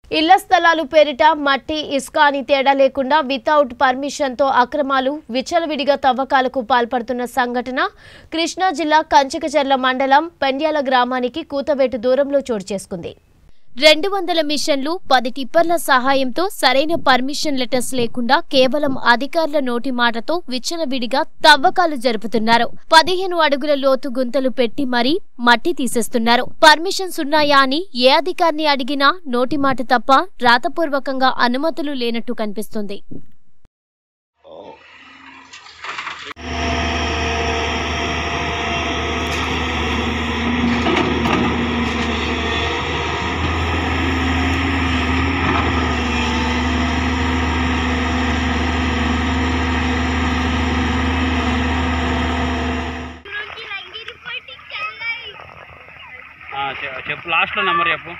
ఇళ్ల స్థలాలు పేరిట మట్టి ఇసుక అని తేడా లేకుండా వితౌట్ పర్మిషన్తో అక్రమాలు విచ్చలవిడిగా తవ్వకాలకు పాల్పడుతున్న సంఘటన కృష్ణా జిల్లా కంచకచర్ల మండలం పెండ్యాల గ్రామానికి కూతవేటు దూరంలో చోటు చేసుకుంది రెండు వందల మిషన్లు పది టిప్పర్ల సహాయంతో సరైన పర్మిషన్ లెటర్స్ లేకుండా కేవలం అధికారుల నోటి మాటతో విచ్చలవిడిగా తవ్వకాలు జరుపుతున్నారు పదిహేను అడుగుల లోతు గుంతలు పెట్టి మరీ మట్టి తీసేస్తున్నారు పర్మిషన్స్ ఉన్నాయా అని ఏ అధికారిని అడిగినా నోటి మాట తప్ప రాతపూర్వకంగా అనుమతులు లేనట్టు కనిపిస్తుంది ఆ, చె- చెప్పు లాస్ట్లో నెంబర్ చెప్పు